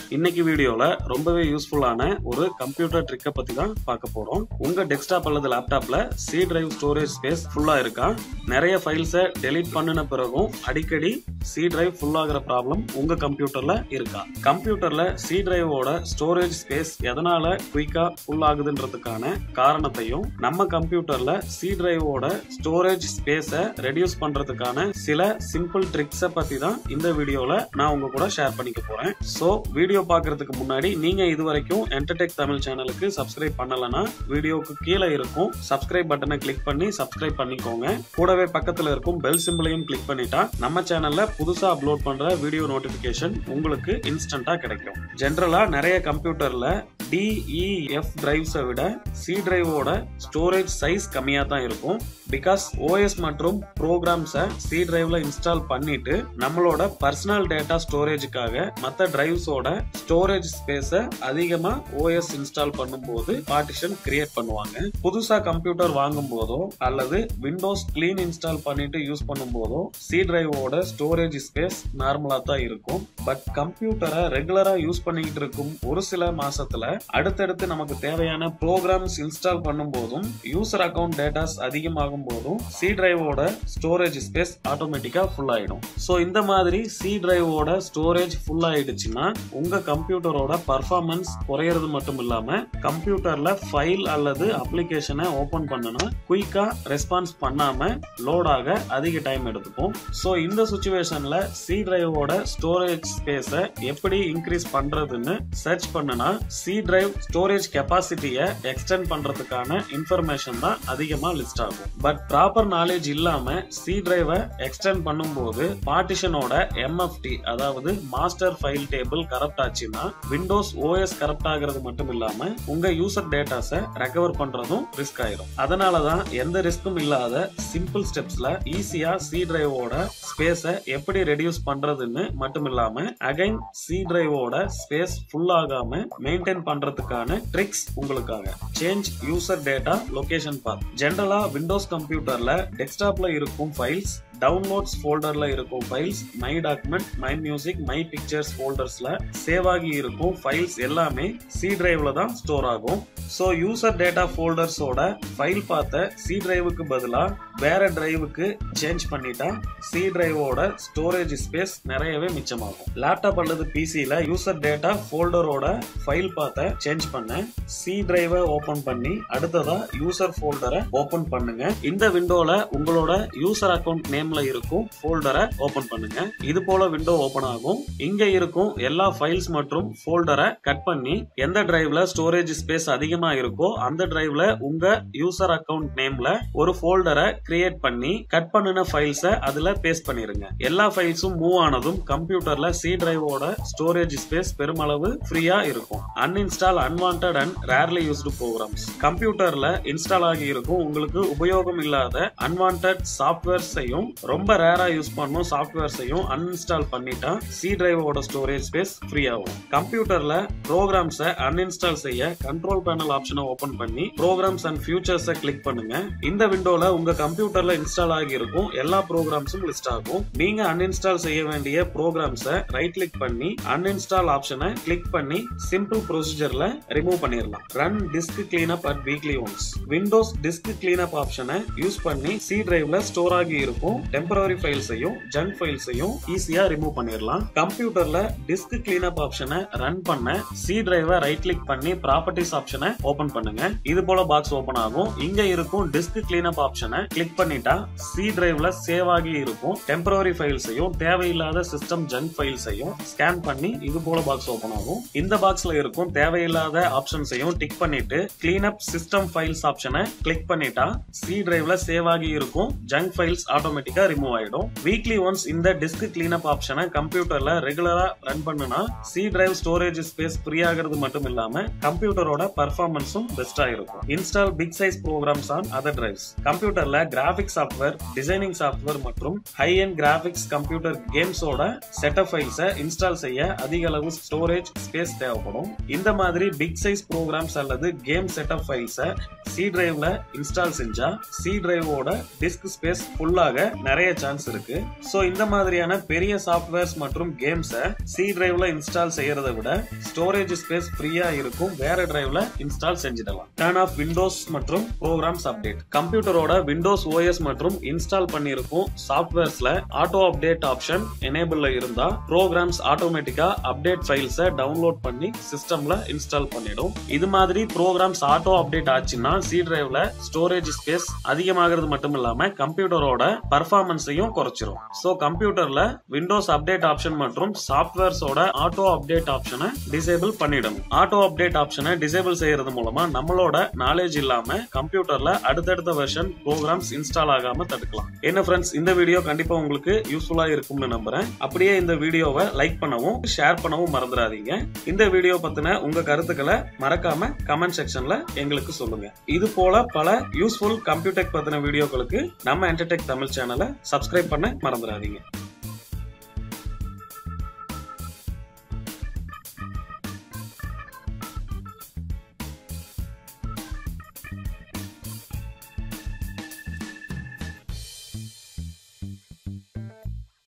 இன்னைக்கு வீடியோல ரொம்பவே யூஸ்ஃபுல்லான ஒரு கம்ப்யூட்டர் ட்ரிக்கை பத்தி தான் பார்க்க போறோம் உங்க டெஸ்க்டாப் அல்லது லேப்டாப்ல சி டிரைவ் ஸ்டோரேஜ் ஸ்பேஸ் ஃபுல்லா இருக்கா நிறைய ஃபைல்ஸை டெலீட் பண்ணின பிறகும் அடிக்கடி சி டிரைவ் ஃபுல் ஆகிற ப்ராப்ளம் உங்க கம்ப்யூட்டர்ல இருக்கா கம்ப்யூட்டர்ல சி டிரைவோட ஸ்டோரேஜ் ஸ்பேஸ் எதனால குயிக்கா ஃபுல் ஆகுதுன்றதுக்கான காரணத்தையும் நம்ம கம்ப்யூட்டர்ல சி டிரைவோட ஸ்டோரேஜ் ஸ்பேஸை ரெடியூஸ் பண்றதுக்கான சில சிம்பிள் ட்ரிக்ஸை பத்தி தான் இந்த வீடியோல நான் உங்க கூட ஷேர் பண்ணிக்க போறேன் ஸோ வீடியோ பார்க்கறதுக்கு முன்னாடி நீங்க இது வரைக்கும் என்டர்டெக் தமிழ் சேனலுக்கு சப்ஸ்கிரைப் பண்ணலனா வீடியோக்கு கீழே இருக்கும் சப்ஸ்கிரைப் பட்டனை கிளிக் பண்ணி சப்ஸ்கிரைப் பண்ணிக்கோங்க கூடவே பக்கத்துல இருக்கும் பெல் சிம்பிளையும் கிளிக் பண்ணிட்டா நம்ம சேனல்ல புதுசா அப்லோட் பண்ற வீடியோ நோட்டிபிகேஷன் உங்களுக்கு இன்ஸ்டன்டா கிடைக்கும் ஜென்ரலா நிறைய கம்ப்யூட்டர்ல டிஇஎஃப் டிரைவ்ஸை விட சி டிரைவோட ஸ்டோரேஜ் சைஸ் கம்மியா தான் இருக்கும் பிகாஸ் ஓஎஸ் மற்றும் ப்ரோக்ராம்ஸை சி டிரைவ்ல இன்ஸ்டால் பண்ணிட்டு நம்மளோட பர்சனல் டேட்டா ஸ்டோரேஜுக்காக மற்ற டிரைவ்ஸோட ஸ்டோரேஜ் ஸ்பேஸை அதிகமா ஓஎஸ் இன்ஸ்டால் பண்ணும்போது பார்ட்டிஷன் கிரியேட் பண்ணுவாங்க புதுசா கம்ப்யூட்டர் வாங்கும் போதோ அல்லது விண்டோஸ் கிளீன் இன்ஸ்டால் பண்ணிட்டு யூஸ் பண்ணும் போதோ சி டிரைவோட ஸ்டோரேஜ் ஸ்பேஸ் நார்மலா தான் இருக்கும் பட் கம்ப்யூட்டரை ரெகுலரா யூஸ் பண்ணிக்கிட்டு இருக்கும் ஒரு சில மாசத்துல அடுத்தடுத்து நமக்கு தேவையான ப்ரோக்ராம்ஸ் இன்ஸ்டால் பண்ணும் போதும் யூசர் அக்கவுண்ட் டேட்டாஸ் அதிகமாகும் போதும் சி டிரைவோட ஸ்டோரேஜ் ஸ்பேஸ் ஆட்டோமேட்டிக்கா ஃபுல் ஆயிடும் ஸோ இந்த மாதிரி சி டிரைவோட ஸ்டோரேஜ் ஃபுல் ஆயிடுச்சுன்னா உங்க கம்ப்யூட்டரோட பர்ஃபார்மன்ஸ் குறையறது மட்டும் இல்லாம கம்ப்யூட்டர்ல ஃபைல் அல்லது அப்ளிகேஷனை ஓபன் பண்ணனா குயிக்கா ரெஸ்பான்ஸ் பண்ணாம லோட் ஆக அதிக டைம் எடுத்துக்கும் ஸோ இந்த சுச்சுவேஷன்ல சி டிரைவோட ஸ்டோரேஜ் ஸ்பேஸை எப்படி இன்க்ரீஸ் பண்றதுன்னு சர்ச் பண்ணுனா சி டிரைவ் ஸ்டோரேஜ் கெப்பாசிட்டியை எக்ஸ்டெண்ட் பண்றதுக்கான இன்ஃபர்மேஷன் தான் அதிகமா லிஸ்ட் ஆகும் பட் ப்ராப்பர் நாலேஜ் இல்லாம சி டிரைவை எக்ஸ்டெண்ட் பண்ணும்போது பார்ட்டிஷனோட எம்எஃப்டி அதாவது மாஸ்டர் ஃபைல் டேபிள் கரப்ட் ஆச்சுன்னா விண்டோஸ் ஓஎஸ் கரப்ட் ஆகிறது மட்டும் இல்லாம உங்க யூசர் டேட்டாஸை ரெக்கவர் பண்றதும் ரிஸ்க் ஆயிரும் அதனால தான் எந்த ரிஸ்க்கும் இல்லாத சிம்பிள் ஸ்டெப்ஸ்ல ஈஸியா சி டிரைவோட ஸ்பேஸை எப்படி ரெடியூஸ் பண்றதுன்னு மட்டும் இல்லாம அகைன் சி டிரைவோட ஸ்பேஸ் ஃபுல் ஆகாம மெயின்டைன் பண்றதுக்கான ட்ரிக்ஸ் உங்களுக்காக change user data location path ஜென்ரலா விண்டோஸ் கம்ப்யூட்டர்ல டெஸ்க்டாப்ல இருக்கும் ஃபைல்ஸ் டவுன்லோட்ஸ் ஃபோல்டர்ல இருக்கும் files my document my music my pictures ஃபோல்டர்ஸ்ல சேவ் ஆகி இருக்கும் ஃபைல்ஸ் எல்லாமே சி டிரைவ்ல தான் ஸ்டோர் ஆகும் ஸோ யூசர் டேட்டா ஃபோல்டர்ஸோட ஃபைல் பார்த்த சி டிரைவுக்கு பதிலாக வேற டிரைவுக்கு சேஞ்ச் பண்ணிட்டா சி டிரைவோட ஸ்டோரேஜ் ஸ்பேஸ் நிறையவே மிச்சமாகும் லேப்டாப் அல்லது பிசியில் யூசர் டேட்டா ஃபோல்டரோட ஃபைல் பார்த்த சேஞ்ச் பண்ண சி டிரைவை ஓபன் பண்ணி அடுத்ததா யூசர் ஃபோல்டரை ஓபன் பண்ணுங்க இந்த விண்டோல உங்களோட யூசர் அக்கவுண்ட் நேம்ல இருக்கும் ஃபோல்டரை ஓபன் பண்ணுங்க இது போல விண்டோ ஓபன் ஆகும் இங்க இருக்கும் எல்லா ஃபைல்ஸ் மற்றும் ஃபோல்டரை கட் பண்ணி எந்த டிரைவ்ல ஸ்டோரேஜ் ஸ்பேஸ் அதிகமா இருக்கோ அந்த டிரைவ்ல உங்க யூசர் அக்கவுண்ட் நேம்ல ஒரு ஃபோல்டரை கிரியேட் பண்ணி கட் பண்ணின ஃபைல்ஸை அதுல பேஸ்ட் பண்ணிருங்க எல்லா ஃபைல்ஸும் மூவ் ஆனதும் கம்ப்யூட்டர்ல சி டிரைவோட ஸ்டோரேஜ் ஸ்பேஸ் பெருமளவு ஃப்ரீயா இருக்கும் uninstall unwanted and rarely used programs கம்ப்யூட்டர்ல இன்ஸ்டால் ஆகி இருக்கும் உங்களுக்கு உபயோகம் இல்லாத அன்வான்ட் சாஃப்ட்வேர்ஸையும் ரொம்ப ரேரா யூஸ் பண்ணும் சாஃப்ட்வேர்ஸையும் அன்இன்ஸ்டால் பண்ணிட்டா சி டிரைவோட ஸ்டோரேஜ் ஸ்பேஸ் ஃப்ரீ ஆகும் கம்ப்யூட்டர்ல ப்ரோக்ராம்ஸை அன்இன்ஸ்டால் செய்ய கண்ட்ரோல் பேனல் ஆப்ஷனை ஓபன் பண்ணி ப்ரோக்ராம்ஸ் அண்ட் ஃபியூச்சர்ஸை கிளிக் பண்ணுங்க இந்த விண்டோல உங்க கம்ப்யூட்டர்ல இன்ஸ்டால் ஆகி இருக்கும் எல்லா ப்ரோக்ராம்ஸும் லிஸ்ட் ஆகும் நீங்க அன்இன்ஸ்டால் செய்ய வேண்டிய ப்ரோக்ராம்ஸை ரைட் கிளிக் பண்ணி அன்இன்ஸ்டால் ஆப்ஷனை கிளிக் பண்ணி சிம்பிள் ப்ரொசீஜர்ல ரிமூவ் பண்ணிடலாம் run disk cleanup at weekly once Windows disk cleanup ஆப்ஷனை யூஸ் பண்ணி சி டிரைவ்ல ஸ்டோர் ஆகி இருக்கும் டெம்பரரி ஃபைல்ஸையும் ஜங்க் ஃபைல்ஸையும் ஈஸியா ரிமூவ் பண்ணிடலாம் கம்ப்யூட்டர்ல டிஸ்க் கிளீனப் ஆப்ஷனை ரன் பண்ண சி டிரைவை ரைட் கிளிக் பண்ணி ப்ராப்பர்ட்டிஸ் ஆப்ஷனை ஓபன் பண்ணுங்க இது போல பாக்ஸ் ஓபன் ஆகும் இங்க இருக்கும் டிஸ்க் கிளீனப் ஆப்ஷனை கிளிக் பண்ணிட்டா சி டிரைவ்ல சேவ் ஆகி இருக்கும் டெம்பரரி ஃபைல்ஸையும் தேவையில்லாத சிஸ்டம் ஜங்க் ஃபைல்ஸையும் ஸ்கேன் பண்ணி இது போல பாக்ஸ் ஓபன் ஆகும் இந்த பாக்ஸ்ல இருக்கும் தேவையில்லாத ஆப்ஷன்ஸையும் டிக் பண்ணிட்டு கிளீன் அப் சிஸ்டம் ஃபைல்ஸ் ஆப்ஷனை கிளிக் பண்ணிட்டா சி டிரைவ்ல சேவ் ஆகி இருக்கும் ஜங்க் ஃபைல்ஸ் ஆட்டோமேட்டிக்கா ரிமூவ் ஆயிடும் வீக்லி ஒன்ஸ் இந்த டிஸ்க் கிளீன் அப் ஆப்ஷனை கம்ப்யூட்டர்ல ரெகுலரா ரன் பண்ணுனா C drive storage space free ஆகிறது மட்டும் இல்லாம கம்ப்யூட்டரோட பர்ஃபார்மன்ஸும் பெஸ்டா இருக்கும் install big size programs on other drives கம்ப்யூட்டர்ல கிராபிக்ஸ் சாஃப்ட்வேர் டிசைனிங் சாஃப்ட்வேர் மற்றும் ஹை அண்ட் கிராபிக்ஸ் கம்ப்யூட்டர் கேம்ஸோட செட்டப் ஃபைல்ஸை இன்ஸ்டால் செய்ய அதிக அளவு ஸ்டோரேஜ் ஸ்பேஸ் தேவைப்படும் இந்த மாதிரி பிக் சைஸ் ப்ரோக்ராம்ஸ் அல்லது கேம் செட்டப் ஃபைல்ஸை சி டிரைவ்ல இன்ஸ்டால் செஞ்சா சி டிரைவோட டிஸ்க் ஸ்பேஸ் ஃபுல்லாக நிறைய சான்ஸ் இருக்கு சோ இந்த மாதிரியான பெரிய சாஃப்ட்வேர்ஸ் மற்றும் கேம்ஸை சி டிரைவ்ல இன்ஸ்டால் செய்யறதை விட ஸ்டோரேஜ் ஸ்பேஸ் ஃப்ரீயா இருக்கும் வேற டிரைவ்ல இன்ஸ்டால் செஞ்சிடலாம் டர்ன் ஆஃப் விண்டோஸ் மற்றும் ப்ரோக்ராம்ஸ் அப்டேட் கம்ப்யூட்டரோட விண்டோஸ் ஓஎஸ் மற்றும் இன்ஸ்டால் பண்ணியிருக்கும் சாஃப்ட்வேர்ஸ்ல ஆட்டோ அப்டேட் ஆப்ஷன் எனேபிள்ல இருந்தா ப்ரோக்ராம்ஸ் ஆட்டோமேட்டிக்கா அப்டேட் ஃபைல்ஸை டவுன்லோட் பண்ணி சிஸ்டம்ல இன்ஸ்டால் பண்ணிடும் இது மாதிரி ப்ரோக்ராம்ஸ் ஆட்டோ அப்டேட் ஆச்சுன்னா சி டிரைவ்ல ஸ்டோரேஜ் ஸ்பேஸ் அதிகமாகிறது மட்டும் இல்லாம கம்ப்யூட்டரோட பர்ஃபார்மன்ஸையும் குறைச்சிரும் சோ கம்ப்யூட்டர்ல விண்டோஸ் அப்டேட் ஆப்ஷன் மற்றும் சாஃப்ட்வேர்ஸோட ஆட்டோ அப்டேட் ஆப்ஷனை டிசேபிள் பண்ணிடணும் ஆட்டோ அப்டேட் ஆப்ஷனை டிசேபிள் செய்யறது மூலமா நம்மளோட நாலேஜ் இல்லாம கம்ப்யூட்டர்ல அடுத்தடுத்த வெர்ஷன் ப்ரோக்ராம்ஸ் இன்ஸ்டால் ஆகாம தடுக்கலாம் என்ன ஃப்ரெண்ட்ஸ் இந்த வீடியோ கண்டிப்பா உங்களுக்கு யூஸ்ஃபுல்லா இருக்கும்னு நம்புறேன் அப்படியே இந்த வீடியோவை லைக் பண்ணவும் ஷேர் பண்ணவும் மறந்துடாதீங்க இந்த வீடியோ பத்தின உங்க கருத்துக்களை மறக்காம கமெண்ட் செக்ஷன்ல எங்களுக்கு சொல்லுங்க இது போல பல யூஸ்ஃபுல் கம்ப்யூட்டர் பத்தின வீடியோக்களுக்கு நம்ம என்டர்டெக் தமிழ் சேனலை சப்ஸ்கிரைப் பண்ண மறந்துடாதீங்க